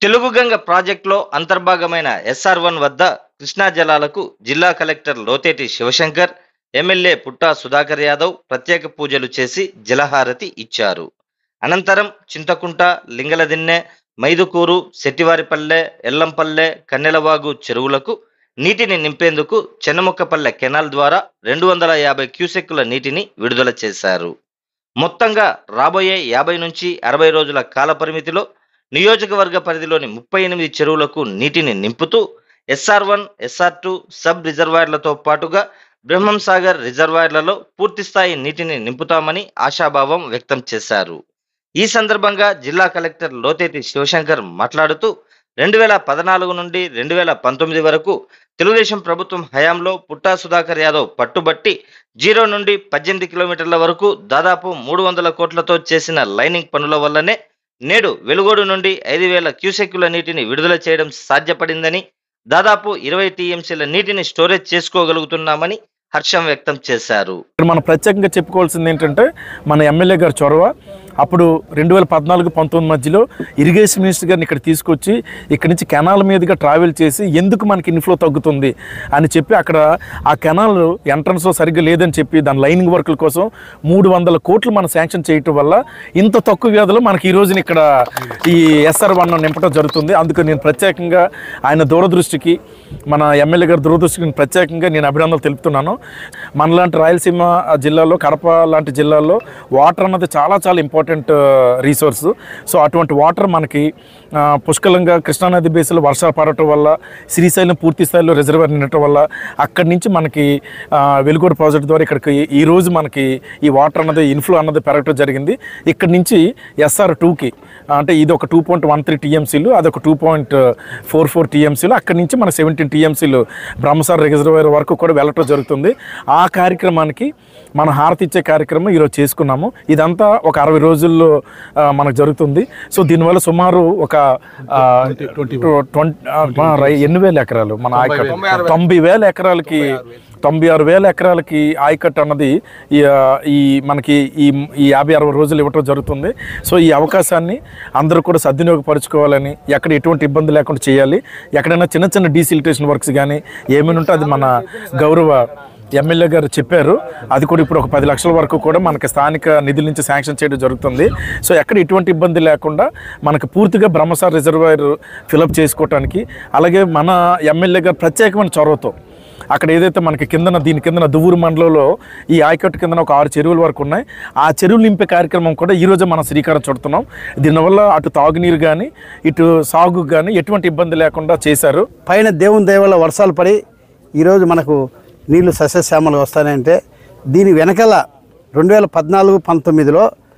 తెలుగుగంగ ప్రాజెక్టులో అంతర్భాగమైన SR one వద్ద కృష్ణా జలాలకు జిల్లా కలెక్టర్ లోతేటి శివశంకర్ ఎమ్మెల్యే పుట్టా సుధాకర్ యాదవ్ ప్రత్యేక పూజలు చేసి జలహారతి ఇచ్చారు అనంతరం చింతకుంట లింగలదిన్నె మైదుకూరు శెట్టివారిపల్లె ఎల్లంపల్లె కన్నెలవాగు చెరువులకు నీటిని నింపేందుకు చెన్నముక్కపల్లె కెనాల్ ద్వారా రెండు వందల యాభై క్యూసెక్కుల నీటిని విడుదల చేశారు మొత్తంగా రాబోయే యాభై నుంచి అరవై రోజుల కాల పరిమితిలో నియోజకవర్గ పరిధిలోని ముప్పై ఎనిమిది చెరువులకు నీటిని నింపుతూ SR one SR two sub రిజర్వాయర్లతో పాటుగా బ్రహ్మం సాగర్ రిజర్వాయర్లలో పూర్తిస్థాయి నీటిని నింపుతామని ఆశాభావం వ్యక్తం చేశారు ఈ సందర్భంగా జిల్లా కలెక్టర్ లోతేటి శివశంకర్ మాట్లాడుతూ రెండు వేల పద్నాలుగు నుండి రెండు వేల పంతొమ్మిది వరకు తెలుగుదేశం ప్రభుత్వం హయాంలో పుట్టా సుధాకర్ యాదవ్ పట్టుబట్టి జీరో నుండి పద్దెనిమిది కిలోమీటర్ల వరకు దాదాపు మూడు వందల కోట్లతో చేసిన లైనింగ్ పనుల వల్లనే నేడు వెలుగోడు నుండి ఐదు వేల క్యూసెక్కుల నీటిని విడుదల చేయడం సాధ్యపడిందని దాదాపు ఇరవై టీఎంసీల నీటిని స్టోరేజ్ చేసుకోగలుగుతున్నామని హర్షం వ్యక్తం చేశారు ఇక్కడ మనం ప్రత్యేకంగా చెప్పుకోవాల్సింది ఏంటంటే మన ఎమ్మెల్యే గారి చొరవ అప్పుడు రెండు వేల పద్నాలుగు పంతొమ్మిది మధ్యలో ఇరిగేషన్ మినిస్టర్ గారిని ఇక్కడ తీసుకొచ్చి ఇక్కడి నుంచి కెనాల్ మీదుగా ట్రావెల్ చేసి ఎందుకు మనకి ఇన్ఫ్లో తగ్గుతుంది అని చెప్పి అక్కడ ఆ కెనాల్ ఎంట్రన్స్ సరిగ్గా లేదని చెప్పి దాని లైనింగ్ వర్కుల కోసం మూడు వందల కోట్లు మనం శాంక్షన్ చేయటం వల్ల ఇంత తక్కువ వ్యవధిలో మనకి ఈ రోజున ఇక్కడ ఈ ఎస్ఆర్ వన్ నింపడం జరుగుతుంది అందుకు నేను ప్రత్యేకంగా ఆయన దూరదృష్టికి మన ఎమ్మెల్యే గారి దూరదృష్టికి నేను ప్రత్యేకంగా నేను అభినందనలు తెలుపుతున్నాను మనలాంటి రాయలసీమ జిల్లాలో కడప లాంటి జిల్లాల్లో వాటర్ అన్నది చాలా చాలా ఇంపార్టెంట్ రీసోర్స్ సో అటువంటి వాటర్ మనకి ఆ, పుష్కలంగా కృష్ణానది బేస్లో వర్షాలు పడటం వల్ల శ్రీశైలం పూర్తి స్థాయిలో రిజర్వర్ నిండటం వల్ల అక్కడి నుంచి మనకి ఆ, వెలుగోడు ప్రాజెక్ట్ ద్వారా ఇక్కడికి ఈ రోజు మనకి ఈ వాటర్ అన్నది ఇన్ఫ్లో అన్నది పెరగటం జరిగింది ఇక్కడి నుంచి ఎస్ఆర్ టూకి అంటే ఇది ఒక టూ పాయింట్ వన్ త్రీ టీఎంసీలు అదొక టూ పాయింట్ ఫోర్ ఫోర్ టీఎంసీలు అక్కడి నుంచి మన సెవెంటీన్ టీఎంసీలు బ్రహ్మసార్ రిజర్వాయర్ వరకు కూడా వెళ్ళటం జరుగుతుంది ఆ కార్యక్రమానికి మనం హారతి ఇచ్చే కార్యక్రమం ఈరోజు చేసుకున్నాము ఇదంతా ఒక అరవై రోజుల్లో ఆ, మనకు జరుగుతుంది సో దీనివల్ల సుమారు ఒక ఆ, ట్వంటీ ఆ, మా రై- ఎన్ని వేల ఎకరాలు మన ఆయకట్టు తొంభై వేల ఎకరాలకి తొంభై ఆరు వేల ఎకరాలకి ఆయకట్టు అన్నది ఈ ఆ, ఈ మనకి ఈ ఈ యాభై అరవై రోజులు ఇవ్వటం జరుగుతుంది సో ఈ అవకాశాన్ని అందరూ కూడా సద్వినియోగపరచుకోవాలని ఎక్కడ ఎటువంటి ఇబ్బంది లేకుండా చేయాలి ఎక్కడైనా చిన్న చిన్న డీసిలిటేషన్ వర్క్స్ కానీ ఏమైనా ఉంటే అది మన గౌరవ ఎమ్మెల్యే గారు చెప్పారు అది కూడా ఇప్పుడు ఒక పది లక్షల వరకు కూడా మనకి స్థానిక నిధుల నుంచి శాంక్షన్ చేయడం జరుగుతుంది సో ఎక్కడ ఎటువంటి ఇబ్బంది లేకుండా మనకు పూర్తిగా బ్రహ్మసార్ రిజర్వాయర్ ఫిలప్ చేసుకోవటానికి అలాగే మన ఎమ్మెల్యే గారు ప్రత్యేకమైన చొరవతో అక్కడ ఏదైతే మనకి కిందన దీని కిందన దువ్వూరు మండలంలో ఈ ఆయకట్టు కిందన ఒక ఆరు చెరువుల వరకు ఉన్నాయి ఆ చెరువులు నింపే కార్యక్రమం కూడా ఈ రోజు మనం శ్రీకారం చుడుతున్నాం దీనివల్ల అటు తాగునీరు కానీ ఇటు సాగు కానీ ఎటువంటి ఇబ్బంది లేకుండా చేశారు పైన దేవుని దయ వల్ల వర్షాలు పడి ఈరోజు మనకు నీళ్లు సస్యశ్యామలు వస్తాయంటే దీని వెనకాల రెండు వేల పద్నాలుగు పంతొమ్మిదిలో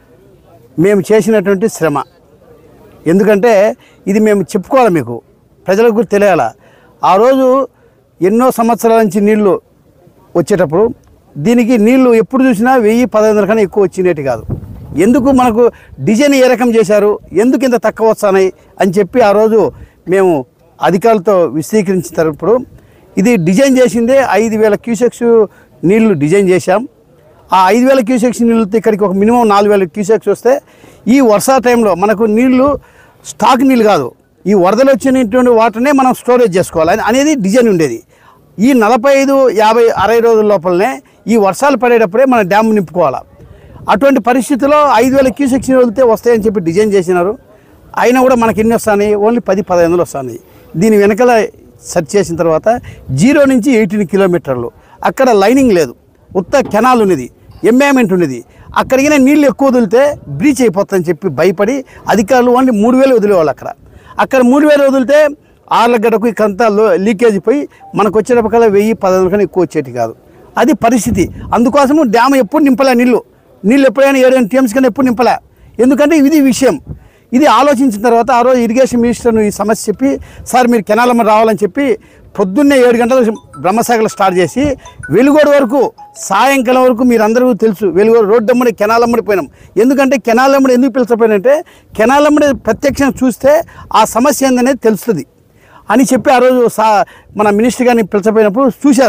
మేము చేసినటువంటి శ్రమ ఎందుకంటే ఇది మేము చెప్పుకోవాలి మీకు ప్రజలకు కూడా తెలియాల ఆ రోజు ఎన్నో సంవత్సరాల నుంచి నీళ్లు వచ్చేటప్పుడు దీనికి నీళ్లు ఎప్పుడు చూసినా వెయ్యి పదహైదు వందల కన్నా ఎక్కువ వచ్చినట్టు కాదు ఎందుకు మనకు డిజైన్ ఏ రకం చేశారు ఎందుకు ఇంత తక్కువ వస్తున్నాయి అని చెప్పి ఆ రోజు మేము అధికారులతో విశదీకరించినప్పుడు ఇది డిజైన్ చేసిందే ఐదు వేల క్యూసెక్స్ నీళ్లు డిజైన్ చేశాం ఆ ఐదు వేల క్యూసెక్స్ నీళ్ళతో ఇక్కడికి ఒక మినిమం నాలుగు వేల క్యూసెక్స్ వస్తే ఈ వర్షా టైంలో మనకు నీళ్లు స్టాక్ నీళ్ళు కాదు ఈ వరదలు వచ్చినటువంటి వాటర్నే మనం స్టోరేజ్ చేసుకోవాలి అని- అనేది డిజైన్ ఉండేది ఈ నలభై ఐదు యాభై అరవై రోజుల లోపలనే ఈ వర్షాలు పడేటప్పుడే మన డ్యామ్ నింపుకోవాలి అటువంటి పరిస్థితుల్లో ఐదు వేల క్యూసెక్స్ వదిలితే వస్తాయని చెప్పి డిజైన్ చేసినారు అయినా కూడా మనకి ఎన్ని వస్తాయి ఓన్లీ పది పదహైదు వందలు వస్తాయి దీని వెనకాల సెర్చ్ చేసిన తర్వాత జీరో నుంచి ఎయిటీన్ కిలోమీటర్లు అక్కడ లైనింగ్ లేదు ఉత్త కెనాల్ ఉన్నది ఎంబామెంట్ ఉన్నది అక్కడికి నీళ్ళు ఎక్కువ వదిలితే బ్రీచ్ అయిపోతుందని చెప్పి భయపడి అధికారులు ఓన్లీ మూడు వేలు వదిలేవాళ్ళు అక్కడ అక్కడ మూడు వేలు వదిలితే ఆర్ల గడకు ఇకంతా లో లీకేజ్ పోయి మనకు వచ్చేటప్పటికల్లా వెయ్యి పదహారు కన్నా ఎక్కువ వచ్చేటి కాదు అది పరిస్థితి అందుకోసము డ్యామ్ ఎప్పుడు నింపలే నీళ్ళు నీళ్ళు ఎప్పుడైనా ఏడు టీఎంస్ కన్నా ఎప్పుడు నింపలే ఎందుకంటే ఇది విషయం ఇది ఆలోచించిన తర్వాత ఆ రోజు ఇరిగేషన్ మినిస్టర్ను ఈ సమస్య చెప్పి సార్ మీరు కెనాలమ్మ రావాలని చెప్పి పొద్దున్నే ఏడు గంటలకు బ్రహ్మసాగర్ స్టార్ట్ చేసి వెలుగోడు వరకు సాయంకాలం వరకు మీరు అందరూ తెలుసు వెలుగోడు రోడ్డు అమ్మడి కెనాల్ అమ్మడి పోయినాం ఎందుకంటే కెనాల్ అమ్మడి ఎందుకు పిలిచిపోయినంటే కెనాల్ అమ్మడి ప్రత్యక్షంగా చూస్తే ఆ సమస్య ఏందనేది తెలుస్తుంది అని చెప్పి ఆ రోజు సా మన మినిస్టర్ గారిని పిలిచిపోయినప్పుడు చూశారు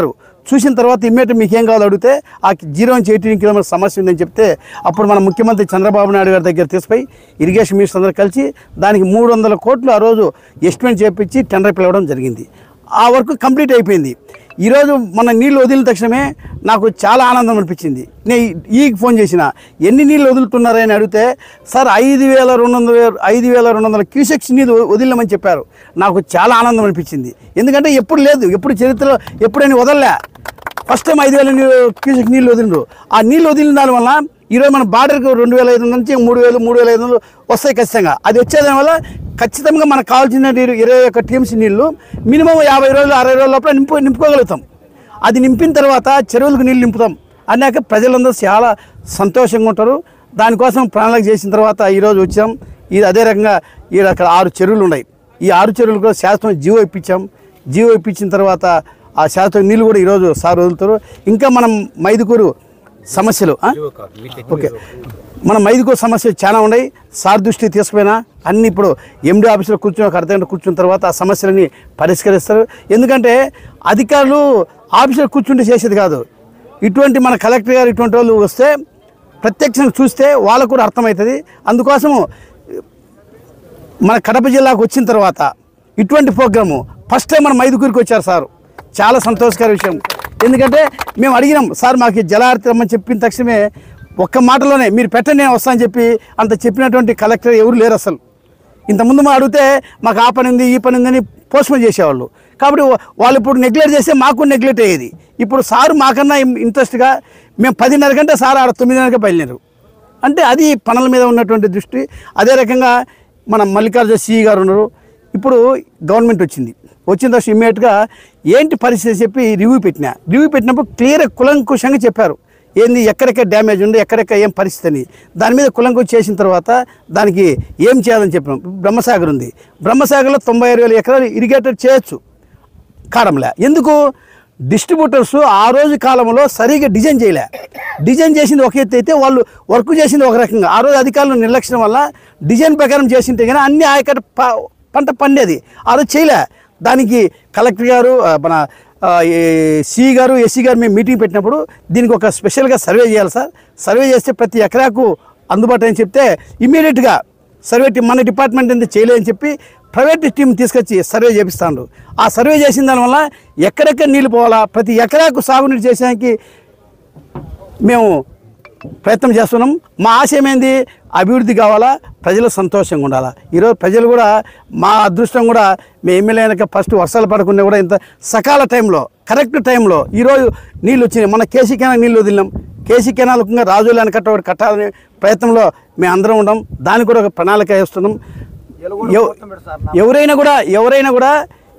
చూసిన తర్వాత ఇమ్మీడియట్ మీకు ఏం కావాలో అడిగితే ఆ జీరో నుంచి ఎయిటీన్ కిలోమీటర్ సమస్య ఉందని చెప్తే అప్పుడు మన ముఖ్యమంత్రి చంద్రబాబు నాయుడు గారి దగ్గర తీసుకుపోయి ఇరిగేషన్ మినిస్టర్ అందరూ కలిసి దానికి మూడు వందల కోట్లు ఆ రోజు ఎస్టిమేట్ చేపించి టెండర్ పిలవడం జరిగింది ఆ వర్క్ కంప్లీట్ అయిపోయింది ఈరోజు మన నీళ్ళు వదిలిన తక్షణమే నాకు చాలా ఆనందం అనిపించింది నేను ఈకి ఫోన్ చేసిన ఎన్ని నీళ్ళు వదులుతున్నారని అడిగితే సార్ ఐదు వేల రెండు వందల ఐదు వేల రెండు వందల క్యూసెక్స్ నీళ్ళు వదిలినామని చెప్పారు నాకు చాలా ఆనందం అనిపించింది ఎందుకంటే ఎప్పుడు లేదు ఎప్పుడు చరిత్రలో ఎప్పుడైనా వదలలే ఫస్ట్ టైం ఐదు వేల నీళ్ళు క్యూసెక్ నీళ్ళు వదిలిండ్రు ఆ నీళ్ళు వదిలిన దాని వల్ల ఈరోజు మన బార్డర్కి రెండు వేల ఐదు వందల నుంచి మూడు వేలు మూడు వేల ఐదు వందలు వస్తాయి ఖచ్చితంగా అది వచ్చేదాని వల్ల ఖచ్చితంగా మనకు కావాల్సిన నీరు ఇరవై ఒక్క టీమ్స్ నీళ్లు మినిమం యాభై రోజులు అరవై రోజుల లోపల నింపు నింపుకోగలుగుతాం అది నింపిన తర్వాత చెరువులకు నీళ్ళు నింపుతాం అన్నాక ప్రజలందరూ చాలా సంతోషంగా ఉంటారు దానికోసం ప్రణాళిక చేసిన తర్వాత ఈరోజు వచ్చాం ఇది అదే రకంగా ఈ అక్కడ ఆరు చెరువులు ఉన్నాయి ఈ ఆరు చెరువులు కూడా శాస్త్రం జీవో ఇప్పించాం జీవో ఇప్పించిన తర్వాత ఆ శాస్త్రం నీళ్ళు కూడా ఈరోజు సార్ వదులుతారు ఇంకా మనం మైదుకూరు సమస్యలు ఆ? ఓకే మన మైదుకూరు సమస్యలు చాలా ఉన్నాయి సార్ దృష్టికి తీసుకుపోయినా అన్ని ఇప్పుడు ఎండి ఆఫీసులో కూర్చొని ఒక అర్ధగంట కూర్చున్న తర్వాత ఆ సమస్యలని పరిష్కరిస్తారు ఎందుకంటే అధికారులు ఆఫీసులో కూర్చుంటే చేసేది కాదు ఇటువంటి మన కలెక్టర్ గారు ఇటువంటి వాళ్ళు వస్తే ప్రత్యక్షంగా చూస్తే వాళ్ళకు కూడా అర్థమవుతుంది అందుకోసము మన కడప జిల్లాకు వచ్చిన తర్వాత ఇటువంటి ప్రోగ్రాము ఫస్ట్ టైం మన మైదుకూరికి వచ్చారు సార్ చాలా సంతోషకర విషయం ఎందుకంటే మేము అడిగినాం సార్ మాకు ఈ జలహారతి రమ్మని చెప్పిన తక్షణమే ఒక్క మాటలోనే మీరు పెట్టండి నేను వస్తానని చెప్పి అంత చెప్పినటువంటి కలెక్టర్ ఎవరు లేరు అసలు ఇంతకుముందు మా అడిగితే మాకు ఆ పని ఉంది ఈ పని ఉందని పోస్ట్పోన్ చేసేవాళ్ళు కాబట్టి వా- వాళ్ళు ఇప్పుడు నెగ్లెక్ట్ చేస్తే మాకు నెగ్లెక్ట్ అయ్యేది ఇప్పుడు సారు మాకన్నా ఇం- ఇంట్రెస్ట్గా మేము పదిన్నర కంటే సార్ ఆడ తొమ్మిదిన్నరకే బయలుదేరు అంటే అది పనుల మీద ఉన్నటువంటి దృష్టి అదే రకంగా మన మల్లికార్జున సిఈ గారు ఉన్నారు ఇప్పుడు గవర్నమెంట్ వచ్చింది వచ్చిన తర్వాత ఇమ్మీడియట్గా ఏంటి పరిస్థితి చెప్పి రివ్యూ పెట్టినా రివ్యూ పెట్టినప్పుడు క్లియర్ కులంకుశంగా చెప్పారు ఏంది ఎక్కడెక్కడ డ్యామేజ్ ఉంది ఎక్కడెక్కడ ఏం పరిస్థితి అని దాని మీద కులంకు చేసిన తర్వాత దానికి ఏం చేయాలని చెప్పినాం బ్రహ్మసాగర్ ఉంది బ్రహ్మసాగర్లో తొంభై ఆరు వేల ఎకరాలు ఇరిగేటెడ్ చేయొచ్చు కారంలే ఎందుకు డిస్ట్రిబ్యూటర్స్ ఆ రోజు కాలంలో సరిగా డిజైన్ చేయలే డిజైన్ చేసింది ఒక ఎత్తు అయితే వాళ్ళు వర్క్ చేసింది ఒక రకంగా ఆ రోజు అధికారులు నిర్లక్ష్యం వల్ల డిజైన్ ప్రకారం చేసింటే కానీ అన్ని ఆయకట్ట ప- పంట పండేది ఆ రోజు చేయలే దానికి కలెక్టర్ గారు ఆ, మన సి గారు ఎస్సీ గారు మేము మీటింగ్ పెట్టినప్పుడు దీనికి ఒక స్పెషల్గా సర్వే చేయాలి సార్ సర్వే చేస్తే ప్రతి ఎకరాకు అందుబాటు అని చెప్తే ఇమీడియట్గా సర్వే టీం మన డిపార్ట్మెంట్ ఎంత చేయలేదని చెప్పి ప్రైవేట్ టీం తీసుకొచ్చి సర్వే చేపిస్తాడు ఆ సర్వే చేసిన దానివల్ల ఎక్కడెక్కడ నీళ్ళు పోవాలా ప్రతి ఎకరాకు సాగునీరు చేసేదానికి మేము ప్రయత్నం చేస్తున్నాం మా ఆశయం ఏంది అభివృద్ధి కావాలా ప్రజలు సంతోషంగా ఉండాలా ఈరోజు ప్రజలు కూడా మా అదృష్టం కూడా మీ ఎమ్మెల్యే అయినాక ఫస్ట్ వర్షాలు పడకుండా కూడా ఇంత సకాల టైంలో కరెక్ట్ టైంలో ఈరోజు నీళ్ళు వచ్చినాయి మన కేసీ కెనాల్ నీళ్ళు వదిలినాం కేసీ కెనాల్ ఇంకా రాజులని కట్ట ఒకటి కట్టాలనే ప్రయత్నంలో మేము అందరం ఉన్నాం దానికి కూడా ఒక ప్రణాళిక వేస్తున్నాం ఎవ- ఎవరైనా కూడా ఎవరైనా కూడా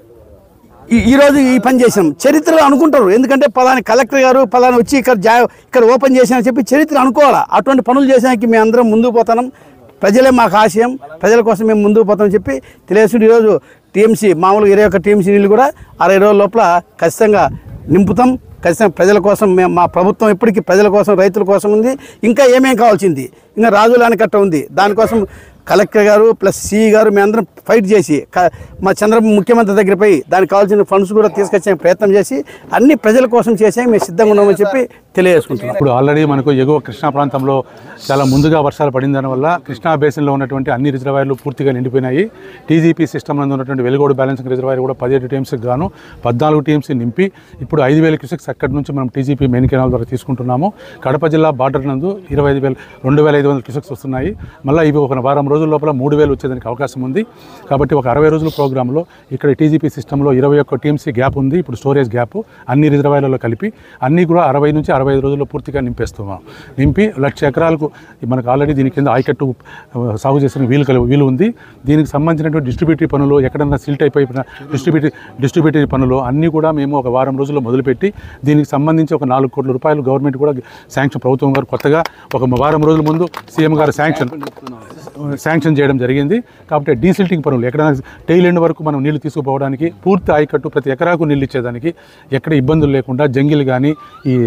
ఈ- ఈ రోజు ఈ పని చేసాం చరిత్రలో అనుకుంటారు ఎందుకంటే పలాని కలెక్టర్ గారు పలాని వచ్చి ఇక్కడ జా ఇక్కడ ఓపెన్ చేశానని చెప్పి చరిత్ర అనుకోవాలా అటువంటి పనులు చేసానికి మేము అందరం ముందుకు పోతున్నాం ప్రజలే మాకు ఆశయం ప్రజల కోసం మేము ముందుకు పోతామని చెప్పి తెలియదు ఈరోజు టీఎంసీ మామూలుగా ఇరవై ఒక్క టీఎంసీ నీళ్ళు కూడా అరవై రోజుల లోపల ఖచ్చితంగా నింపుతాం ఖచ్చితంగా ప్రజల కోసం మేము మా ప్రభుత్వం ఇప్పటికీ ప్రజల కోసం రైతుల కోసం ఉంది ఇంకా ఏమేం కావాల్సింది ఇంకా రాజులాని కట్ట ఉంది దానికోసం కలెక్టర్ గారు ప్లస్ సిఈ గారు మేమందరం ఫైట్ చేసి క- మా చంద్రబాబు ముఖ్యమంత్రి దగ్గర పోయి దానికి కావాల్సిన ఫండ్స్ కూడా తీసుకొచ్చే ప్రయత్నం చేసి అన్ని ప్రజల కోసం చేసే మేము సిద్ధంగా ఉన్నామని చెప్పి తెలియజేసుకుంటున్నాం ఇప్పుడు ఆల్రెడీ మనకు ఎగువ కృష్ణా ప్రాంతంలో చాలా ముందుగా వర్షాలు పడిన దానివల్ల కృష్ణా బేసిన్లో ఉన్నటువంటి అన్ని రిజర్వాయర్లు పూర్తిగా నిండిపోయినాయి టీజీపీ సిస్టమ్ నందు ఉన్నటువంటి వెలుగోడు బ్యాలెన్సింగ్ రిజర్వాయర్ కూడా పదిహేడు టీమ్స్కి గాను పద్నాలుగు టీమ్స్ నింపి ఇప్పుడు ఐదు వేల క్యూసెక్స్ అక్కడి నుంచి మనం టీజీపీ మెయిన్ కెనాల్ ద్వారా తీసుకుంటున్నాము కడప జిల్లా బార్డర్ నందు ఇరవై ఐదు వేల రెండు వేల ఐదు వందల క్యూసెక్స్ వస్తున్నాయి మళ్ళీ ఇవి ఒక వారం రోజుల లోపల మూడు వేలు వచ్చేదానికి అవకాశం ఉంది కాబట్టి ఒక అరవై రోజుల ప్రోగ్రాంలో ఇక్కడ టీజీపీ సిస్టంలో ఇరవై ఒక్క టీమ్స్ గ్యాప్ ఉంది ఇప్పుడు స్టోరేజ్ గ్యాప్ అన్ని రిజర్వాయర్లలో కలిపి అన్నీ కూడా అరవై నుంచి అరవై ఐదు రోజుల్లో పూర్తిగా నింపేస్తున్నాం నింపి లక్ష ఎకరాలకు మనకు ఆల్రెడీ దీని కింద ఆయకట్టు ఆ, సాగు చేసిన వీలు కలి వీలు ఉంది దీనికి సంబంధించినటువంటి డిస్ట్రిబ్యూటరీ పనులు ఎక్కడన్నా సిల్ట్ అయిపోయిన డిస్ట్రిబ్యూటరీ డిస్ట్రిబ్యూటరీ పనులు అన్నీ కూడా మేము ఒక వారం రోజుల్లో మొదలుపెట్టి దీనికి సంబంధించి ఒక నాలుగు కోట్ల రూపాయలు గవర్నమెంట్ కూడా శాంక్షన్ ప్రభుత్వం గారు కొత్తగా ఒక వారం రోజుల ముందు సీఎం గారు శాంక్షన్ శాంక్షన్ చేయడం జరిగింది కాబట్టి డీసిల్టింగ్ పనులు ఎక్కడైనా టైల్ ఎండ్ వరకు మనం నీళ్లు తీసుకుపోవడానికి పూర్తి ఆయకట్టు ప్రతి ఎకరాకు నీళ్ళు ఇచ్చేదానికి ఎక్కడ ఇబ్బందులు లేకుండా జంగిల్ కానీ ఈ డీసిల్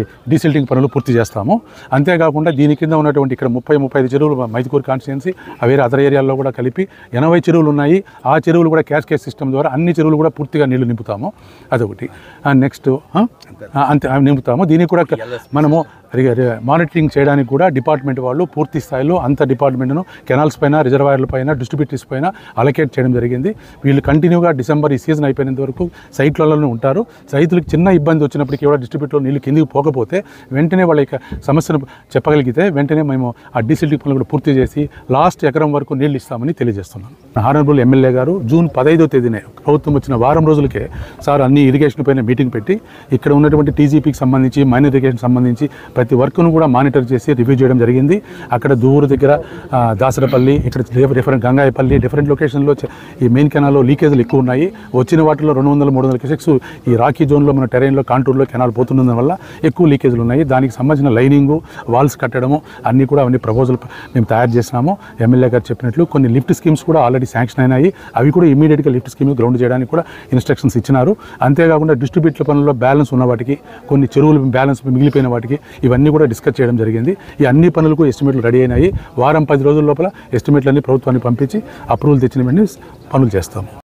డీసిల్టింగ్ పనులు పూర్తి చేస్తాము అంతేకాకుండా దీని కింద ఉన్నటువంటి ఇక్కడ ముప్పై ముప్పై ఐదు చెరువులు మైదుకూరు కాన్స్టిట్యున్సీ వేరే అదర్ ఏరియాల్లో కూడా కలిపి ఎనభై చెరువులు ఉన్నాయి ఆ చెరువులు కూడా క్యాష్ కేస్ సిస్టమ్ ద్వారా అన్ని చెరువులు కూడా పూర్తిగా నీళ్లు నింపుతాము అదొకటి నెక్స్ట్ అంతే ఆ, నింపుతాము దీనికి కూడా మనము రి- రి- మానిటరింగ్ చేయడానికి కూడా డిపార్ట్మెంట్ వాళ్ళు పూర్తి స్థాయిలో అంత డిపార్ట్మెంట్ను కెనాల్స్ పైన రిజర్వాయర్ల పైన డిస్ట్రిబ్యూటరీస్ పైన అలకేట్ చేయడం జరిగింది వీళ్ళు కంటిన్యూగా డిసెంబర్ ఈ సీజన్ అయిపోయినంత వరకు సైట్లలోనే ఉంటారు రైతులకు చిన్న ఇబ్బంది వచ్చినప్పటికీ కూడా డిస్ట్రిబ్యూటర్లో నీళ్ళు కిందికి పోకపోతే వెంటనే వాళ్ళ యొక్క సమస్యను చెప్పగలిగితే వెంటనే మేము ఆ డీసిల్టీ పనులు కూడా పూర్తి చేసి లాస్ట్ ఎకరం వరకు నీళ్ళు ఇస్తామని తెలియజేస్తున్నాను హానరబుల్ ఎమ్మెల్యే గారు జూన్ పదహైదో తేదీనే ప్రభుత్వం వచ్చిన వారం రోజులకే సార్ అన్ని ఇరిగేషన్ పైన మీటింగ్ పెట్టి ఇక్కడ ఉన్నటువంటి టీజీపీకి సంబంధించి మైనర్ ఇరిగేషన్ సంబంధించి ప్రతి వర్క్ను కూడా మానిటర్ చేసి రివ్యూ చేయడం జరిగింది అక్కడ దూరు దగ్గర ఆ, దాసరపల్లి ఇక్కడ డిఫరెంట్ గంగాయపల్లి డిఫరెంట్ లొకేషన్లో చ- ఈ మెయిన్ కెనాల్లో లీకేజ్లు ఎక్కువ ఉన్నాయి వచ్చిన వాటిలో రెండు వందల మూడు వందల కెసెక్స్ ఈ రాకీ జోన్లో మన టెరైన్లో కాంటూర్లో కెనాల్ పోతున్నందు వల్ల ఎక్కువ లీకేజ్లు ఉన్నాయి దానికి సంబంధించిన లైనింగు వాల్స్ కట్టడము అన్నీ కూడా అవన్నీ ప్రపోజల్ మేము తయారు చేసినాము ఎమ్మెల్యే గారు చెప్పినట్లు కొన్ని లిఫ్ట్ స్కీమ్స్ కూడా ఆల్రెడీ శాంక్షన్ అయినాయి అవి కూడా ఇమీడియట్గా లిఫ్ట్ స్కీమ్ గ్రౌండ్ చేయడానికి కూడా ఇన్స్ట్రక్షన్స్ ఇచ్చినారు అంతేకాకుండా డిస్ట్రిబ్యూట్ల పనుల్లో బ్యాలెన్స్ ఉన్న వాటికి కొన్ని చెరువులు బ్యాలెన్స్ మిగిలిపోయిన వాటికి ఇవన్నీ కూడా డిస్కస్ చేయడం జరిగింది ఈ అన్ని పనులకు ఎస్టిమేట్లు రెడీ అయినాయి వారం పది రోజుల లోపల ఎస్టిమేట్లన్నీ ప్రభుత్వానికి పంపించి అప్రూవల్ తెచ్చిన వెంటనే పనులు చేస్తాము